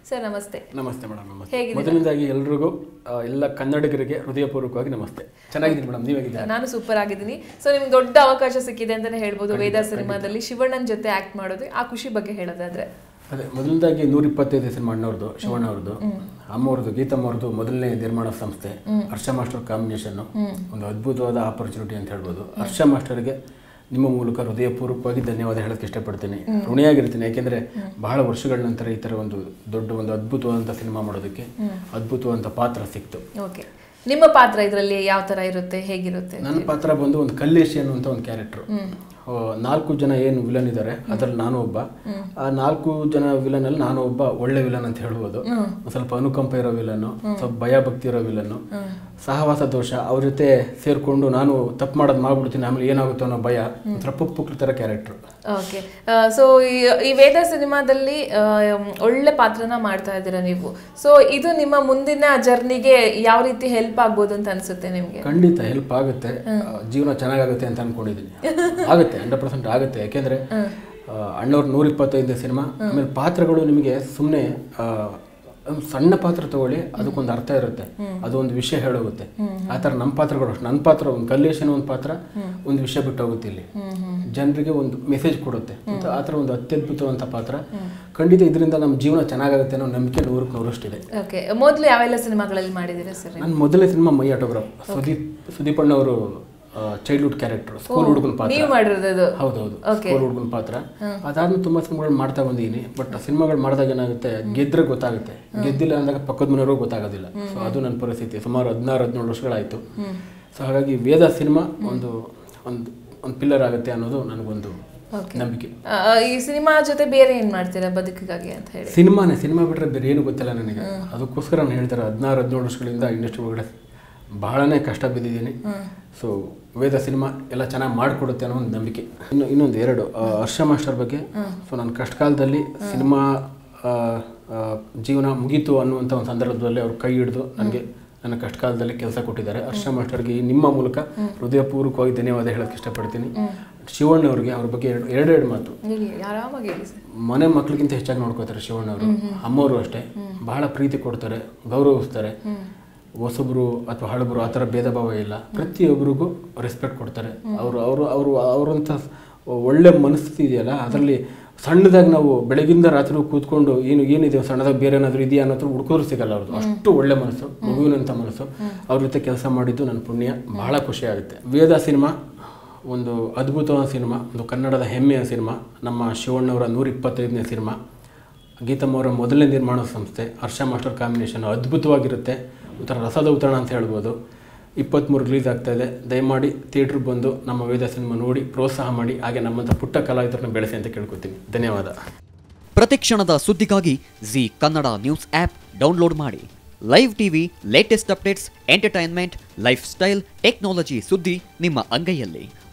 Sir ನಮಸ್ತೆ ನಮಸ್ತೆ madam ನಮಸ್ತೆ ಹೇಗಿದ್ದೀರಾ? ಮೊದಲನೇದಾಗಿ ಎಲ್ರಿಗೂ ಆ, ಎಲ್ಲ ಕನ್ನಡಿಗರಿಗೆ ಹೃದಯಪೂರ್ವಕವಾಗಿ ನಮಸ್ತೆ ಚೆನ್ನಾಗಿದ್ದೀನಿ ಮೇಡಮ್ ನೀವೇಗಿದ್ದೀರಾ ನಾನು ಸೂಪರ್ ಆಗಿದ್ದೀನಿ ಸೊ ನಿಮ್ಗೆ ದೊಡ್ಡ ಅವಕಾಶ ಸಿಕ್ಕಿದೆ ಅಂತಾನೆ ಹೇಳ್ಬೋದು ವೇದ ಸಿನಿಮಾದಲ್ಲಿ ಶಿವಣ್ಣನ ಜೊತೆ ಆಕ್ಟ್ ಮಾಡೋದು ಆ ಖುಷಿ ಬಗ್ಗೆ ಹೇಳೋದಾದ್ರೆ ಅದೇ ಮೊದಲನೇದಾಗಿ ನೂರ ಇಪ್ಪತ್ತೈದು ಸಿನಿಮಾ ಅಣ್ಣವ್ರದ್ದು ಶಿವಣ್ಣ ಅವ್ರದ್ದು ಅಮ್ಮವ್ರದ್ದು ಗೀತಮ್ಮ ಅವ್ರದ್ದು ಮೊದಲನೇ ನಿರ್ಮಾಣ ಸಂಸ್ಥೆ ಹರ್ಷ ಮಾಸ್ಟರ್ ಕಾಂಬಿನೇಷನ್ ಒಂದು ಅದ್ಭುತವಾದ ಆಪರ್ಚುನಿಟಿ ಅಂತ ಹೇಳ್ಬೋದು ಹರ್ಷ ಮಾಸ್ಟರ್ಗೆ ನಿಮ್ಮ ಮೂಲಕ ಹೃದಯಪೂರ್ವಕವಾಗಿ ಧನ್ಯವಾದ ಹೇಳಕ್ಕೆ ಇಷ್ಟಪಡ್ತೀನಿ ಋಣಿಯಾಗಿರ್ತೀನಿ ಯಾಕೆಂದ್ರೆ ಬಹಳ ವರ್ಷಗಳ ನಂತರ ಈ ಥರ ಒಂದು ದೊಡ್ಡ ಒಂದು ಅದ್ಭುತವಾದಂಥ ಸಿನಿಮಾ ಮಾಡೋದಕ್ಕೆ ಅದ್ಭುತವಾದಂಥ ಪಾತ್ರ ಸಿಕ್ತು ಓಕೆ ನಿಮ್ಮ ಪಾತ್ರ ಇದರಲ್ಲಿ ಯಾವ ತರ ಇರುತ್ತೆ ಹೇಗಿರುತ್ತೆ ನನ್ನ ಪಾತ್ರ ಬಂದು ಒಂದು ಕಲ್ಲೇಶಿ ಅನ್ನುವಂಥ ಒಂದು ಕ್ಯಾರೆಕ್ಟರ್ ನಾಲ್ಕು ಜನ ಏನು ವಿಲನ್ ಇದ್ದಾರೆ ಅದ್ರಲ್ಲಿ ನಾನು ಒಬ್ಬ ಆ ನಾಲ್ಕು ಜನ ವಿಲನ್ ಅಲ್ಲಿ ನಾನು ಒಬ್ಬ ಒಳ್ಳೆ ವಿಲನ್ ಅಂತ ಹೇಳ್ಬೋದು ಒಂದ್ ಸ್ವಲ್ಪ ಅನುಕಂಪ ಇರೋ ವಿಲನ್ ಸ್ವಲ್ಪ ಭಯ ಭಕ್ತಿ ಇರೋ ವಿಲನ್ ಸಹವಾಸ ದೋಷ ಅವ್ರ ಜೊತೆ ಸೇರ್ಕೊಂಡು ನಾನು ತಪ್ಪು ಮಾಡೋದು ಮಾಡ್ಬಿಡ್ತೀನಿ ಆಮೇಲೆ ಏನಾಗುತ್ತೋ ಅನ್ನೋ ಭಯ ಒಂಥರ ಪುಕ್ ತರ ಕ್ಯಾರೆಕ್ಟರ್ ಓಕೆ ಸೊ ಈ ವೇದ ಸಿನಿಮಾದಲ್ಲಿ ಆ, ಒಳ್ಳೆ ಪಾತ್ರನ ಮಾಡ್ತಾ ಇದ್ದೀರಾ ನೀವು ಸೊ ಇದು ನಿಮ್ಮ ಮುಂದಿನ ಜರ್ನಿಗೆ ಯಾವ ರೀತಿ ಹೆಲ್ಪ್ ಆಗ್ಬೋದು ಅಂತ ಅನ್ಸುತ್ತೆ ನಿಮ್ಗೆ ಖಂಡಿತ ಹೆಲ್ಪ್ ಆಗುತ್ತೆ ಆ, ಜೀವನ ಚೆನ್ನಾಗಾಗುತ್ತೆ ಅಂತ ಅನ್ಕೊಂಡಿದ್ದೀನಿ ಆಗುತ್ತೆ ಹಂಡ್ರೆಡ್ ಪರ್ಸೆಂಟ್ ಆಗುತ್ತೆ ಯಾಕೆಂದ್ರೆ ಆ, ಅಣ್ಣವ್ರ ನೂರ ಇಪ್ಪತ್ತೈದು ಸಿನಿಮಾ ಆಮೇಲೆ ಪಾತ್ರಗಳು ನಿಮಗೆ ಸುಮ್ಮನೆ ಒಂದು ಸಣ್ಣ ಪಾತ್ರ ತಗೊಳ್ಳಿ ಅದಕ್ಕೊಂದು ಅರ್ಥ ಇರುತ್ತೆ ಅದೊಂದು ವಿಷಯ ಹೇಳೋಗುತ್ತೆ ಆ ಥರ ನಮ್ಮ ಪಾತ್ರಗಳು ಅಷ್ಟೇ ನನ್ನ ಪಾತ್ರ ಒಂದು ಕಲ್ಲೇಶನ ಒಂದು ಪಾತ್ರ ಒಂದು ವಿಷಯ ಬಿಟ್ಟು ಹೋಗುತ್ತೆ ಇಲ್ಲಿ ಜನರಿಗೆ ಒಂದು ಮೆಸೇಜ್ ಕೊಡುತ್ತೆ ಅಂತ ಆ ಥರ ಒಂದು ಅತ್ಯದ್ಭುತವಂತ ಪಾತ್ರ ಖಂಡಿತ ಇದರಿಂದ ನಮ್ಮ ಜೀವನ ಚೆನ್ನಾಗಾಗುತ್ತೆ ಅನ್ನೋ ನಂಬಿಕೆ ನೂರಕ್ಕೆ ನೂರಷ್ಟಿದೆ ಓಕೆ ಮೊದಲು ಯಾವೆಲ್ಲ ಸಿನಿಮಾಗಳಲ್ಲಿ ಮಾಡಿದ್ದೀರಾ ಸರ್ ನನ್ನ ಮೊದಲನೇ cinema My Autograph Sudeep Sudeep ಅಣ್ಣ ಅವರು ಚೈಲ್ಡ್ಹುಡ್ ಕ್ಯಾರೆಕ್ಟರ್ ಸ್ಕೂಲ್ ಹುಡುಗನ ಪಾತ್ರ ನೀವು ಮಾಡಿರೋದು ಅದು ಹೌದೌದು Okay. ಸ್ಕೂಲ್ ಹುಡುಗನ ಪಾತ್ರ ಅದಾದ್ಮೇಲೆ ತುಂಬಾ ಸಿನಿಮಾಗಳು ಮಾಡ್ತಾ ಬಂದಿದ್ದೀನಿ ಬಟ್ ಸಿನಿಮಾಗಳು ಮಾಡಿದಾಗ ಏನಾಗುತ್ತೆ ಗೆದ್ರೆ ಗೊತ್ತಾಗುತ್ತೆ ಗೆದ್ದಿಲ್ಲ ಅಂದಾಗ ಪಕ್ಕದ ಮನೆಯವ್ರಿಗೂ ಗೊತ್ತಾಗೋದಿಲ್ಲ ಸೊ ಅದು ನನ್ನ ಪರಿಸ್ಥಿತಿ ಸುಮಾರು ಹದಿನಾರು ಹದಿನೇಳು ವರ್ಷಗಳಾಯಿತು ಸೊ ಹಾಗಾಗಿ ವೇದ ಸಿನಿಮಾ ಒಂದು ಒಂದು ಒಂದು ಪಿಲ್ಲರ್ ಆಗುತ್ತೆ ಅನ್ನೋದು ನನಗೊಂದು ನಂಬಿಕೆ ಆ, ಈ ಸಿನಿಮಾ ಜೊತೆ ಬೇರೆ ಏನ್ ಮಾಡ್ತೀರಾ ಬದುಕಿಗಾಗಿ ಅಂತ ಹೇಳಿ ಸಿನಿಮಾನೇ ಸಿನಿಮಾ ಬಿಟ್ರೆ ಬೇರೆ ಏನು ಗೊತ್ತಿಲ್ಲ ನನಗೆ ಅದಕ್ಕೋಸ್ಕರ ನಾನು ಹೇಳ್ತಾರೆ ಹದಿನಾರು ಹದಿನೇಳು ವರ್ಷಗಳಿಂದ ಇಂಡಸ್ಟ್ರಿ ಒಳಗಡೆ ಬಹಳನೇ ಕಷ್ಟ ಬಿದ್ದಿದ್ದೀನಿ ಸೊ ವೇದ ಸಿನಿಮಾ ಎಲ್ಲ ಚೆನ್ನಾಗಿ ಮಾಡಿಕೊಡುತ್ತೆ ಅನ್ನೋ ಒಂದು ನಂಬಿಕೆ ಇನ್ನು ಇನ್ನೊಂದು ಎರಡು ಆ, ಹರ್ಷ ಮಾಸ್ಟರ್ ಬಗ್ಗೆ ಸೊ ನನ್ನ ಕಷ್ಟಕಾಲದಲ್ಲಿ ಸಿನಿಮಾ ಆ, ಆ, ಜೀವನ ಮುಗೀತು ಅನ್ನುವಂಥ ಒಂದು ಸಂದರ್ಭದಲ್ಲಿ ಅವ್ರು ಕೈ ಹಿಡಿದು ನನಗೆ ನನ್ನ ಕಷ್ಟಕಾಲದಲ್ಲಿ ಕೆಲಸ ಕೊಟ್ಟಿದ್ದಾರೆ ಹರ್ಷ ಮಾಸ್ಟರ್ಗೆ ಈ ನಿಮ್ಮ ಮೂಲಕ ಹೃದಯಪೂರ್ವಕವಾಗಿ ಧನ್ಯವಾದ ಹೇಳಕ್ಕೆ ಇಷ್ಟಪಡ್ತೀನಿ ಶಿವಣ್ಣ ಅವ್ರಿಗೆ ಅವ್ರ ಬಗ್ಗೆ ಎರಡು ಎರಡೆರಡು ಮಾತು ಹೇಳಿ ಆರಾಮಾಗಿ ಹೇಳಿ ಸರ್ ಮನೆ ಮಕ್ಳಿಗಿಂತ ಹೆಚ್ಚಾಗಿ ನೋಡ್ಕೋತಾರೆ ಶಿವಣ್ಣವರು ಅಮ್ಮವರು ಅಷ್ಟೇ ಬಹಳ ಪ್ರೀತಿ ಕೊಡ್ತಾರೆ ಗೌರವಿಸ್ತಾರೆ ಹೊಸಬ್ರು ಅಥವಾ ಹಳಬರು ಆ ಥರ ಭೇದ ಭಾವ ಇಲ್ಲ ಪ್ರತಿಯೊಬ್ಬರಿಗೂ ರೆಸ್ಪೆಕ್ಟ್ ಕೊಡ್ತಾರೆ ಅವರು ಅವರು ಅವರು ಅವರಂಥ ಒಳ್ಳೆ ಮನಸ್ಥಿತಿ ಇದೆಯಲ್ಲ ಅದರಲ್ಲಿ ಸಣ್ಣದಾಗಿ ನಾವು ಬೆಳಗಿಂದ ರಾತ್ರಿ ಕೂತ್ಕೊಂಡು ಏನು ಏನಿದೆ ಸಣ್ಣದಾಗಿ ಬೇರೆ ಏನಾದರೂ ಇದೆಯಾ ಅನ್ನೋದು ಹುಡುಕೋರು ಸಿಗಲ್ಲ ಅವ್ರದ್ದು ಅಷ್ಟು ಒಳ್ಳೆ ಮನಸ್ಸು ಮಗುವಿನಂಥ ಮನಸ್ಸು ಅವ್ರ ಜೊತೆ ಕೆಲಸ ಮಾಡಿದ್ದು ನನ್ನ ಪುಣ್ಯ ಬಹಳ ಖುಷಿ ಆಗುತ್ತೆ ವೇದ ಸಿನಿಮಾ ಒಂದು ಅದ್ಭುತವಾದ ಸಿನಿಮಾ ಒಂದು ಕನ್ನಡದ ಹೆಮ್ಮೆಯ ಸಿನಿಮಾ ನಮ್ಮ ಶಿವಣ್ಣವರ ನೂರ ಇಪ್ಪತ್ತೈದನೇ ಸಿನಿಮಾ ಗೀತಮ್ಮ ಅವರ ಮೊದಲನೇ ನಿರ್ಮಾಣ ಸಂಸ್ಥೆ ಹರ್ಷ ಮಾಸ್ಟರ್ ಕಾಂಬಿನೇಷನ್ ಅದ್ಭುತವಾಗಿರುತ್ತೆ ಒಂಥರ ರಸದ ಉತ್ತರಣ ಅಂತ ಹೇಳ್ಬೋದು ಇಪ್ಪತ್ತ್ಮೂರು ರಿಲೀಸ್ ಆಗ್ತಾ ಇದೆ ದಯಮಾಡಿ ಥಿಯೇಟ್ರಿಗೆ ಬಂದು ನಮ್ಮ ವೇದ ಸಿನಿಮಾ ನೋಡಿ ಪ್ರೋತ್ಸಾಹ ಮಾಡಿ ಹಾಗೆ ನಮ್ಮಂಥ ಪುಟ್ಟ ಕಲಾವಿದರನ್ನ ಬೆಳೆಸಿ ಅಂತ ಕೇಳ್ಕೊತೀನಿ ಧನ್ಯವಾದ ಪ್ರತಿಕ್ಷಣದ ಸುದ್ದಿಗಾಗಿ Zee Kannada news app download ಮಾಡಿ live TV latest updates entertainment lifestyle technology ಸುದ್ದಿ ನಿಮ್ಮ ಅಂಗೈಯಲ್ಲಿ